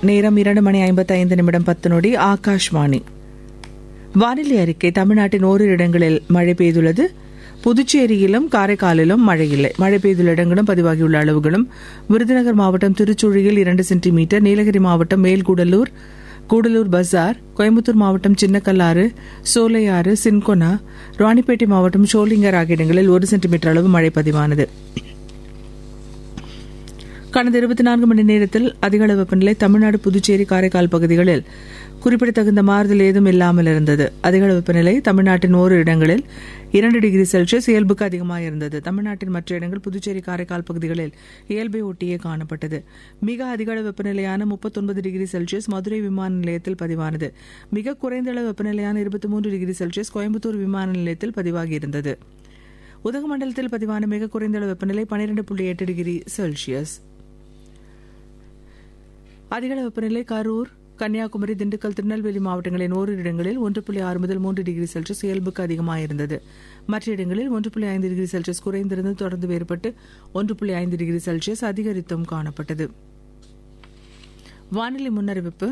நேரம் இரண்டு மணி ஐம்பத்தி ஐந்து நிமிடம் பத்து நொடி ஆகாஷ்வாணி வானிலை அறிக்கை தமிழ்நாட்டின் ஓரிரு இடங்களில் மழை பெய்துள்ளது புதுச்சேரியிலும் காரைக்காலிலும் மழை இல்லை மழை பெய்துள்ள இடங்களும் பதிவாகியுள்ள அளவுகளும் விருதுநகர் மாவட்டம் திருச்சுழியில் இரண்டு சென்டிமீட்டர் நீலகிரி மாவட்டம் மேல்கூடலூர் கூடலூர் பஜார் கோயம்புத்தூர் மாவட்டம் சின்னக்கல்லாறு சோலையாறு சின்கொனா ராணிப்பேட்டை மாவட்டம் ஷோலிங்கர் ஆகிய இடங்களில் ஒரு சென்டிமீட்டர் அளவு மழை பதிவானது கடந்த இருபத்தி நான்கு மணி நேரத்தில் அதிகளவு வெப்பநிலை தமிழ்நாடு புதுச்சேரி காரைக்கால் பகுதிகளில் குறிப்பிடத்தகுந்த மாறுதல் ஏதும் இல்லாமல் இருந்தது அதிகளவு வெப்பநிலை தமிழ்நாட்டின் ஓரிரு இடங்களில் இரண்டு டிகிரி செல்சியஸ் இயல்புக்கு அதிகமாக இருந்தது தமிழ்நாட்டின் மற்ற இடங்கள் புதுச்சேரி காரைக்கால் பகுதிகளில் இயல்பை ஒட்டியே காணப்பட்டது மிக அதிகளவு வெப்பநிலையான முப்பத்தொன்பது டிகிரி செல்சியஸ் மதுரை விமான நிலையத்தில் பதிவானது மிக குறைந்த அளவு வெப்பநிலையான இருபத்தி மூன்று டிகிரி செல்சியஸ் கோயம்புத்தூர் விமான நிலையத்தில் பதிவாகியிருந்தது உதகமண்டலத்தில் பதிவான மிக குறைந்த அளவு வெப்பநிலை பனிரெண்டு புள்ளி எட்டு டிகிரி செல்சியஸ் அதிகள வெப்பநிலை கரூர் கன்னியாகுமரி திண்டுக்கல் திருநெல்வேலி மாவட்டங்களின் ஓரிரு இடங்களில் ஒன்று புள்ளி ஆறு முதல் மூன்று டிகிரி செல்சியஸ் இயல்புக்கு அதிகமாக இருந்தது மற்ற இடங்களில் ஒன்று புள்ளி ஐந்து டிகிரி செல்சியஸ் குறைந்திருந்து தொடர்ந்து வேறுபட்டு ஒன்று புள்ளி ஐந்து டிகிரி செல்சியஸ் அதிகரித்தும் காணப்பட்டது வானிலை முன்னறிவிப்பு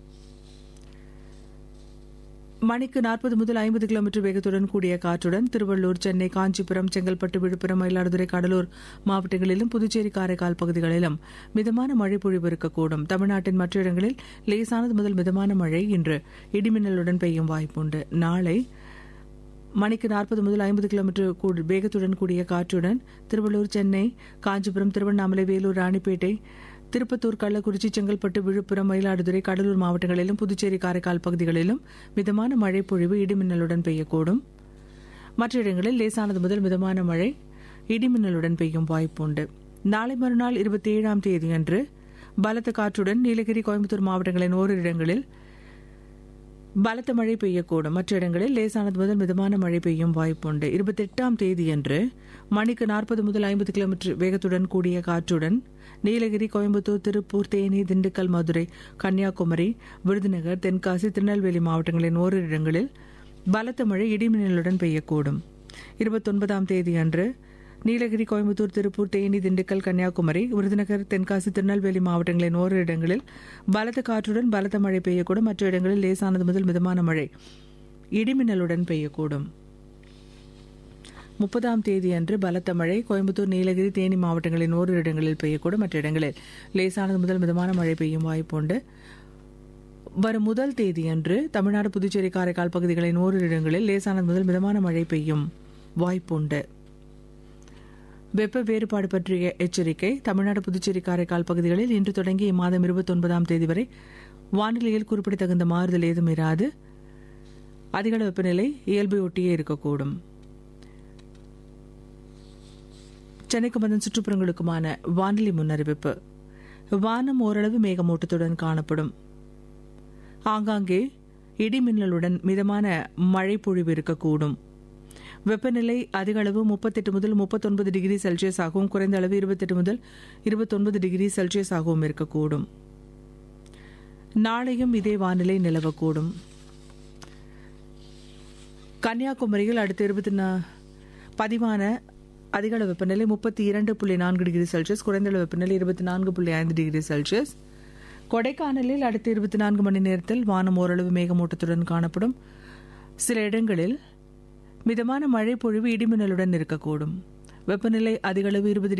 மணிக்கு நாற்பது முதல் ஐம்பது கிலோமீட்டர் வேகத்துடன் கூடிய காற்றுடன் திருவள்ளூர் சென்னை காஞ்சிபுரம் செங்கல்பட்டு விழுப்புரம் மயிலாடுதுறை கடலூர் மாவட்டங்களிலும் புதுச்சேரி காரைக்கால் பகுதிகளிலும் மிதமான மழை பொழிவு இருக்கக்கூடும் தமிழ்நாட்டின் மற்ற இடங்களில் லேசானது முதல் மிதமான மழை இன்று இடிமின்னலுடன் பெய்யும் வாய்ப்புண்டு நாளை மணிக்கு நாற்பது முதல் ஐம்பது கிலோமீட்டர் வேகத்துடன் கூடிய காற்றுடன் திருவள்ளூர் சென்னை காஞ்சிபுரம் திருவண்ணாமலை வேலூர் ராணிப்பேட்டை திருப்பத்தூர் கள்ளக்குறிச்சி செங்கல்பட்டு விழுப்புரம் மயிலாடுதுறை கடலூர் மாவட்டங்களிலும் புதுச்சேரி காரைக்கால் பகுதிகளிலும் மிதமான மழை பொழிவு இடிமின்னலுடன் பெய்யக்கூடும் மற்ற இடங்களில் லேசானது முதல் மிதமான மழை இடிமின்னலுடன் பெய்யும் வாய்ப்புண்டு நாளை மறுநாள் இருபத்தி ஏழாம் தேதியன்று பலத்த காற்றுடன் நீலகிரி கோயம்புத்தூர் மாவட்டங்களின் ஓரிரு இடங்களில் பலத்த மழை பெய்யக்கூடும் மற்ற இடங்களில் லேசானது முதல் மிதமான மழை பெய்யும் வாய்ப்புண்டு இருபத்தி எட்டாம் தேதியன்று மணிக்கு நாற்பது முதல் ஐம்பது கிலோமீட்டர் வேகத்துடன் கூடிய காற்றுடன் நீலகிரி கோயம்புத்தூர் திருப்பூர் தேனி திண்டுக்கல் மதுரை கன்னியாகுமரி விருதுநகர் தென்காசி திருநெல்வேலி மாவட்டங்களின் ஓரிரு இடங்களில் பலத்த மழை இடிமின்னலுடன் பெய்யக்கூடும் இருபத்தொன்பதாம் தேதியன்று நீலகிரி கோயம்புத்தூர் திருப்பூர் தேனி திண்டுக்கல் கன்னியாகுமரி விருதுநகர் தென்காசி திருநெல்வேலி மாவட்டங்களின் ஓரிரு இடங்களில் பலத்த காற்றுடன் பலத்த மழை பெய்யக்கூடும் மற்ற இடங்களில் லேசானது முதல் மிதமான மழை இடிமின்னலுடன் பெய்யக்கூடும் முப்பதாம் தேதியன்று பலத்த மழை கோயம்புத்தூர் நீலகிரி தேனி மாவட்டங்களின் ஓரிரு இடங்களில் பெய்யக்கூடும் மற்ற இடங்களில் லேசானது முதல் மிதமான மழை பெய்யும் வாய்ப்புண்டு வரும் முதல் தேதியன்று தமிழ்நாடு புதுச்சேரி காரைக்கால் பகுதிகளின் ஓரிரு இடங்களில் லேசானது முதல் மிதமான மழை பெய்யும் வாய்ப்புண்டு வெப்ப வேறுபாடு பற்றிய எச்சரிக்கை தமிழ்நாடு புதுச்சேரி காரைக்கால் பகுதிகளில் இன்று தொடங்கி இம்மாதம் இருபத்தொன்பதாம் தேதி வரை வானிலையில் குறிப்பிடத்தகுந்த மாறுதல் ஏதும் இராது அதிகள வெப்பநிலை இயல்பை ஒட்டியே இருக்கக்கூடும் சென்னைக்கும் அதன் சுற்றுப்புறங்களுக்குமான வானிலை முன்னறிவிப்பு வானம் ஓரளவு மேகமூட்டத்துடன் காணப்படும் ஆங்காங்கே இடிமின்னலுடன் மிதமான மழை பொழிவு இருக்கக்கூடும் வெப்பநிலை அதிக அளவு முப்பத்தெட்டு முதல் முப்பத்தொன்பது டிகிரி செல்சியஸ் ஆகவும் குறைந்த அளவு இருபத்தெட்டு முதல் இருபத்தொன்பது டிகிரி செல்சியஸ் ஆகவும் இருக்கக்கூடும் நாளையும் இதே வானிலை நிலவக்கூடும் கன்னியாகுமரியில் அடுத்த இருபத்தி பதிவான அதிகளவு வெப்பநிலை முப்பத்தி இரண்டு புள்ளி நான்கு டிகிரி செல்சியஸ் குறைந்த அளவு வெப்பநிலை இருபத்தி நான்கு புள்ளி ஐந்து டிகிரி செல்சியஸ் கொடைக்கானலில் அடுத்த இருபத்தி நான்கு மணி நேரத்தில் வானம் ஓரளவு மேகமூட்டத்துடன் காணப்படும் சில இடங்களில் மிதமான மழை பொழிவு இடிமின்னலுடன் இருக்கக்கூடும் வெப்பநிலை அதிகளவு இருபது